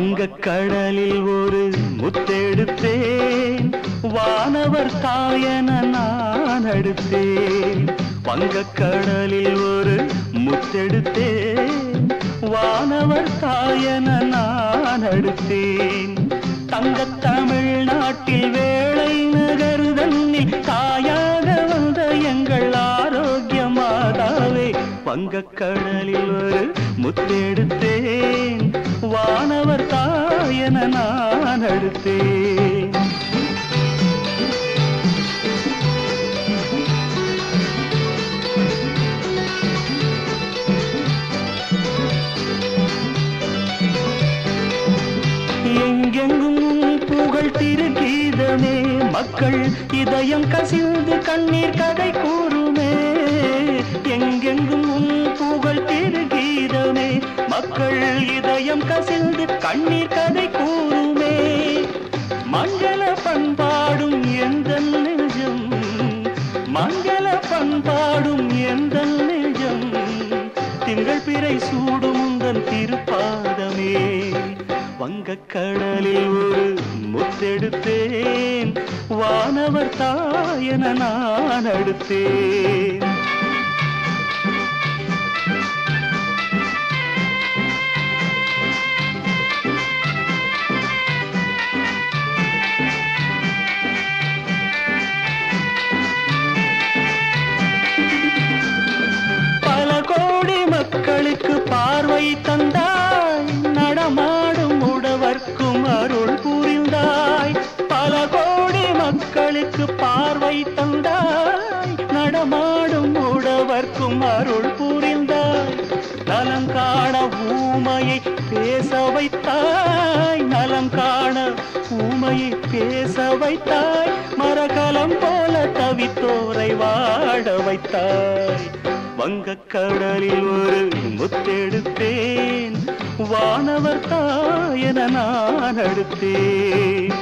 வங்கக்கடலில் ஒரு முத்தெடுத்தேன் வானவர் தாயன நான் அடுத்தேன் வங்கக்கடலில் ஒரு முத்தெடுத்தேன் வானவர் தாயன நான் அடுத்தேன் தங்கத் தமிழ்நாட்டில் வேளை நகருதன்னில் தாயாக வந்த எங்கள் ஆரோக்கிய மாதாவே வங்கக்கடலில் ஒரு முத்தெடுத்தேன் வானவர் தாயன நான் அடுத்தேன் எங்கெங்கும் புகழ் திருகீதமே மக்கள் இதயம் கசிந்து கண்ணீர் கதை கூறுமே எங்கெங்கும் உன் புகழ் திருகீதமே மக்கள் இதயம் கசிந்து கண்ணீர் கதை கூறுமே மங்கள பண்பாடும் எந்த நெஞ்சம் மங்கள பண்பாடும் எந்த நெஞ்சம் திங்கள் பிறை சூடும் உந்தன் திருப்பாதமே வங்கக்கடலில் ஒரு முத்தெடுத்தேன் வானவர் தாயன நான் அடுத்தேன் பல கோடி மக்களுக்கு பார்வை தந்தாய் நடமாடும் உடவர்க்கும் அருள் புரிந்தாய் பல கோடி மக்களுக்கு பார்வை தந்தாய் நடமாடும் உடவர்க்கும் அருள் புரிந்தாய் நலம் காண ஊமையை பேச வைத்தாய் நலம் காண ஊமையை பேச வைத்தாய் மரகலம் போல தவித்தோரை வாட வைத்தாய் வங்கக்கடலில் ஒரு முத்தெடுத்தேன் வானவர் தாயன நான் அடுத்தேன்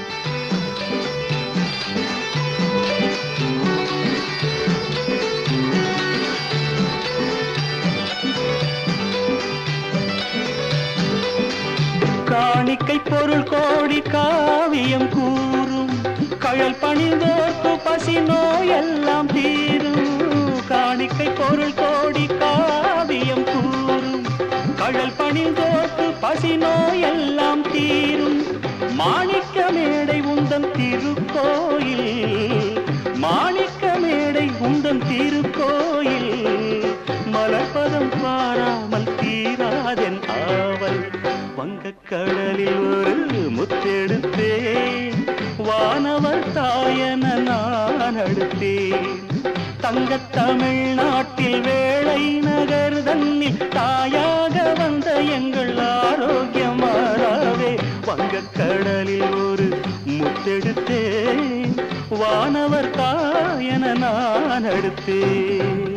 காணிக்கை பொருள் கோடி காவியம் கூறும் கழல் பணிந்தோர்க்கு பசி நோயெல்லாம் தீரும் காணிக்கை பொருள் கோடி காவியம் கூறும் கழல் பணிந்தோர்க்கு பசி நோயெல்லாம் தீரும் மாணிக்க மேடை உந்தன் திருக்கோயில் மாணிக்க மேடை உந்தன் திருக்கோயில் மலர்பதம் பாராமல் தீராதென் ஆவல் வங்கக்கடலில் ஒரு முத்தெடுத்தேன் வானவர் தாயன நான் அடுத்தேன் தங்கத் தமிழ்நாட்டில் வேளை நகர் தன்னில் தாயாக வந்த எங்கள் ஆரோக்கியமாறாவே வங்கக்கடலில் ஒரு முத்தெடுத்தேன் வானவர் தாயன நான் அடுத்தேன்